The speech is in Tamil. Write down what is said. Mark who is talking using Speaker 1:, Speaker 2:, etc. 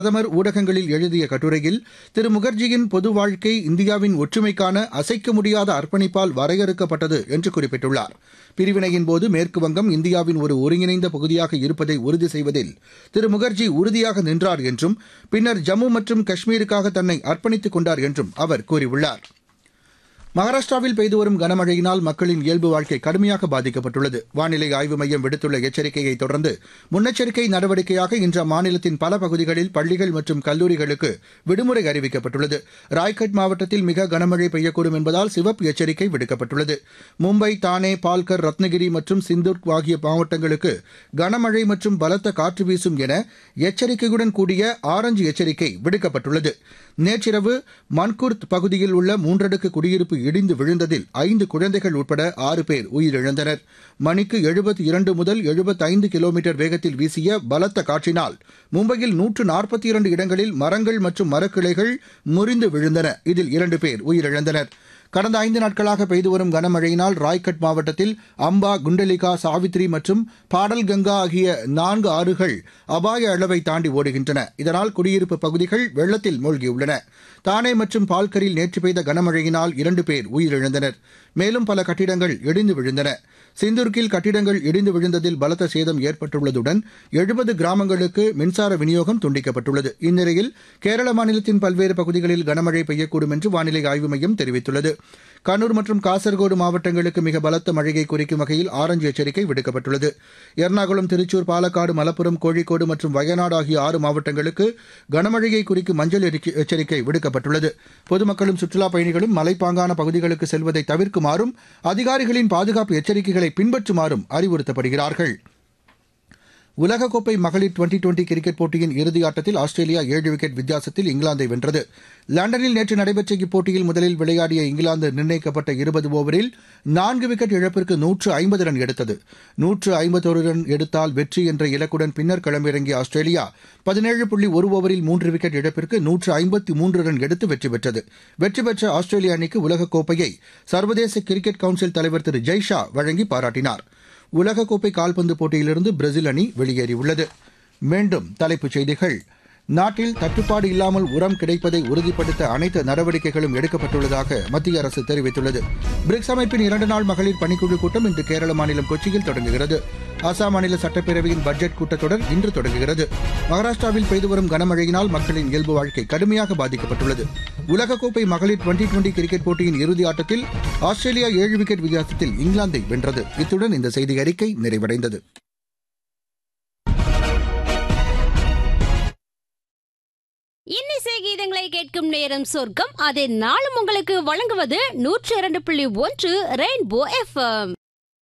Speaker 1: பிரதமர் ஊடகங்களில் எழுதிய கட்டுரையில் திரு முகர்ஜியின் பொது வாழ்க்கை இந்தியாவின் ஒற்றுமைக்கான அசைக்க முடியாத அர்ப்பணிப்பால் வரையறுக்கப்பட்டது என்று குறிப்பிட்டுள்ளார் பிரிவினையின் போது மேற்குவங்கம் இந்தியாவின் ஒரு ஒருங்கிணைந்த பகுதியாக இருப்பதை உறுதி செய்வதில் திரு முகர்ஜி உறுதியாக நின்றார் என்றும் பின்னர் ஜம்மு மற்றும் காஷ்மீருக்காக தன்னை அர்ப்பணித்துக் கொண்டார் என்றும் அவர் கூறியுள்ளார் மகாராஷ்டிராவில் பெய்து வரும் கனமழையினால் மக்களின் இயல்பு வாழ்க்கை கடுமையாக பாதிக்கப்பட்டுள்ளது வானிலை ஆய்வு மையம் விடுத்துள்ள எச்சரிக்கையை தொடர்ந்து முன்னெச்சரிக்கை நடவடிக்கையாக இன்று அம்மாநிலத்தின் பல பகுதிகளில் பள்ளிகள் மற்றும் கல்லூரிகளுக்கு விடுமுறை அறிவிக்கப்பட்டுள்ளது ராய்கட் மாவட்டத்தில் மிக கனமழை பெய்யக்கூடும் என்பதால் சிவப்பு எச்சரிக்கை விடுக்கப்பட்டுள்ளது மும்பை தானே பால்கர் ரத்னகிரி மற்றும் சிந்தூர் ஆகிய மாவட்டங்களுக்கு கனமழை மற்றும் பலத்த காற்று வீசும் என எச்சரிக்கையுடன் கூடிய ஆரஞ்சு எச்சரிக்கை விடுக்கப்பட்டுள்ளது நேற்றிரவு மன்குர்த் பகுதியில் உள்ள மூன்றடுக்கு குடியிருப்பு இடிந்து விழுந்ததில் ஐந்து குழந்தைகள் உட்பட ஆறு பேர் உயிரிழந்தனர் மணிக்கு எழுபத்தி இரண்டு முதல் எழுபத்தைந்து கிலோமீட்டர் வேகத்தில் வீசிய பலத்த காற்றினால் மும்பையில் நூற்று நாற்பத்தி இரண்டு இடங்களில் மரங்கள் மற்றும் மரக்கிளைகள் முறிந்து விழுந்தன இதில் இரண்டு பேர் உயிரிழந்தனர் கடந்த ஐந்து நாட்களாக பெய்து வரும் கனமழையினால் ராய்கட் மாவட்டத்தில் அம்பா குண்டலிகா சாவித்ரி மற்றும் பாடல்கங்கா ஆகிய நான்கு ஆறுகள் அபாய அளவை தாண்டி ஓடுகின்றன இதனால் குடியிருப்பு பகுதிகள் வெள்ளத்தில் மூழ்கியுள்ளன தானே மற்றும் பால்கரில் நேற்று பெய்த கனமழையினால் இரண்டு பேர் உயிரிழந்தனர் மேலும் பல கட்டிடங்கள் இடிந்து விழுந்தன சிந்துர்கில் கட்டிடங்கள் இடிந்து விழுந்ததில் பலத்த சேதம் ஏற்பட்டுள்ளதுடன் எழுபது கிராமங்களுக்கு மின்சார விநியோகம் துண்டிக்கப்பட்டுள்ளது இந்நிலையில் கேரள மாநிலத்தின் பல்வேறு பகுதிகளில் கனமழை பெய்யக்கூடும் என்று வானிலை ஆய்வு மையம் தெரிவித்துள்ளது கண்ணூர் மற்றும் காசர்கோடு மாவட்டங்களுக்கு மிக பலத்த மழையை குறிக்கும் வகையில் ஆரஞ்சு எச்சரிக்கை விடுக்கப்பட்டுள்ளது எர்ணாகுளம் திருச்சூர் பாலக்காடு மலப்புரம் கோழிக்கோடு மற்றும் வயநாடு ஆகிய ஆறு மாவட்டங்களுக்கு கனமழையை குறிக்கும் மஞ்சள் எச்சரிக்கை விடுக்கப்பட்டுள்ளது பொதுமக்களும் சுற்றுலாப் பயணிகளும் மலைப்பாங்கான பகுதிகளுக்கு செல்வதை தவிர்க்குமாறும் அதிகாரிகளின் பாதுகாப்பு எச்சரிக்கைகளை பின்பற்றுமாறும் அறிவுறுத்தப்படுகிறார்கள் உலகக்கோப்பை மகளிர் டுவெண்டி டுவெண்டி கிரிக்கெட் போட்டியின் இறுதியாட்டத்தில் ஆஸ்திரேலியா ஏழு விக்கெட் வித்தியாசத்தில் இங்கிலாந்தை வென்றது லண்டனில் நேற்று நடைபெற்ற இப்போட்டியில் முதலில் விளையாடிய இங்கிலாந்து நிர்ணயிக்கப்பட்ட இருபது ஓவரில் நான்கு விக்கெட் இழப்பிற்கு நூற்று ஐம்பது ரன் எடுத்தது நூற்று ஐம்பத்தொரு ரன் எடுத்தால் வெற்றி என்ற இலக்குடன் பின்னர் களமிறங்கிய ஆஸ்திரேலியா பதினேழு புள்ளி ஒரு ஓவரில் மூன்று விக்கெட் இழப்பிற்கு நூற்று ஐம்பத்தி மூன்று ரன் எடுத்து வெற்றி பெற்றது வெற்றி பெற்ற ஆஸ்திரேலிய அணிக்கு உலகக்கோப்பையை சர்வதேச கிரிக்கெட் கவுன்சில் தலைவர் திரு ஜெய்ஷா வழங்கி பாராட்டினார் உலகக்கோப்பை கால்பந்து போட்டியிலிருந்து பிரேசில் அணி வெளியேறியுள்ளது மீண்டும் தலைப்புச் செய்திகள் நாட்டில் தட்டுப்பாடு இல்லாமல் உரம் கிடைப்பதை உறுதிப்படுத்த அனைத்து நடவடிக்கைகளும் எடுக்கப்பட்டுள்ளதாக மத்திய அரசு தெரிவித்துள்ளது பிரிக்ஸ் அமைப்பின் இரண்டு நாள் மகளிர் பணிக்குழு கூட்டம் இன்று கேரள மாநிலம் கொச்சியில் தொடங்குகிறது அசாம் மாநில சட்டப்பேரவையின் பட்ஜெட் கூட்டத்தொடர் இன்று தொடங்குகிறது மகாராஷ்டிராவில் பெய்து வரும் கனமழையினால் மக்களின் இயல்பு வாழ்க்கை கடுமையாக பாதிக்கப்பட்டுள்ளது உலகக்கோப்பை மகளிர் டுவெண்டி டுவெண்டி கிரிக்கெட் போட்டியின் இறுதி ஆட்டத்தில் ஆஸ்திரேலியா ஏழு விக்கெட் வித்தியாசத்தில் இங்கிலாந்தை வென்றது இத்துடன் இந்த செய்தி அறிக்கை நிறைவடைந்தது
Speaker 2: இன்னிசை கீதங்களை கேட்கும் நேரம் சொர்க்கம் அதை நாளும் உங்களுக்கு வழங்குவது நூற்றி இரண்டு புள்ளி ஒன்று ரெயின்போ எஃப்எம்